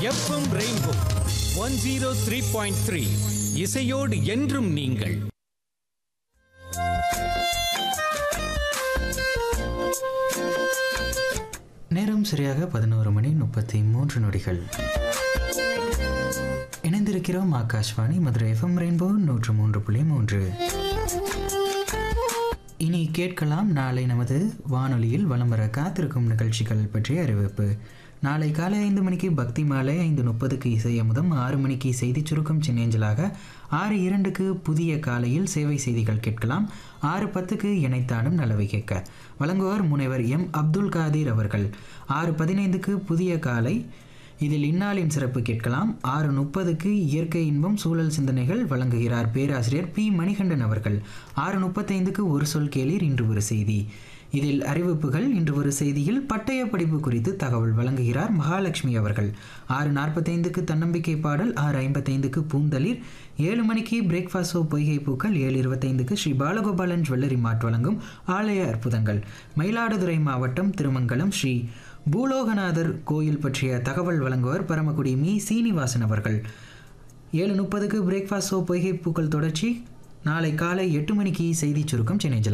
FM rainbow one zero three point three இசையோடு என்றும் நீங்கள் நேரம் சரியாக பதினோரு மணி முப்பத்தி மூன்று நொடிகள் இணைந்திருக்கிறோம் ஆகாஷ்வாணி மதுரை எஃப்எம் ரெயின்போ நூற்று மூன்று புள்ளி மூன்று இனி கேட்கலாம் நாளை நமது வானொலியில் வலம் வர காத்திருக்கும் நிகழ்ச்சிகள் பற்றிய அறிவிப்பு நாளை காலை ஐந்து மணிக்கு பக்தி மாலை ஐந்து முப்பதுக்கு இசை அமுதம் ஆறு மணிக்கு செய்தி சுருக்கம் சின்னேஞ்சலாக ஆறு இரண்டுக்கு புதிய காலையில் சேவை செய்திகள் கேட்கலாம் ஆறு பத்துக்கு இணைத்தானும் நலவை கேட்க வழங்குவார் முனைவர் எம் அப்துல் காதிர் அவர்கள் ஆறு பதினைந்துக்கு புதிய காலை இதில் இந்நாளின் சிறப்பு கேட்கலாம் ஆறு முப்பதுக்கு இயற்கை இன்பம் சூழல் சிந்தனைகள் வழங்குகிறார் பேராசிரியர் பி மணிகண்டன் அவர்கள் ஆறு முப்பத்தைந்துக்கு ஒரு சொல் கேளீர் இன்று ஒரு செய்தி இதில் அறிவிப்புகள் இன்று ஒரு செய்தியில் பட்டய படிப்பு குறித்து தகவல் வழங்குகிறார் மகாலட்சுமி அவர்கள் ஆறு நாற்பத்தைந்துக்கு தன்னம்பிக்கை பாடல் ஆறு ஐம்பத்தைந்துக்கு பூந்தளிர் ஏழு மணிக்கு பிரேக்ஃபாஸ்ட் ஷோ பொய்கை பூக்கள் ஏழு இருபத்தைந்துக்கு ஸ்ரீ பாலகோபாலன் ஜுவல்லரி மார்ட் வழங்கும் ஆலய அற்புதங்கள் மயிலாடுதுறை மாவட்டம் திருமங்கலம் ஸ்ரீ பூலோகநாதர் கோயில் பற்றிய தகவல் வழங்குவர் பரமக்குடி மீ சீனிவாசன் அவர்கள் ஏழு முப்பதுக்கு பிரேக்ஃபாஸ்ட் ஷோ பொய்கை பூக்கள் தொடர்ச்சி நாளை காலை எட்டு மணிக்கு செய்தி சுருக்கம் சென்னை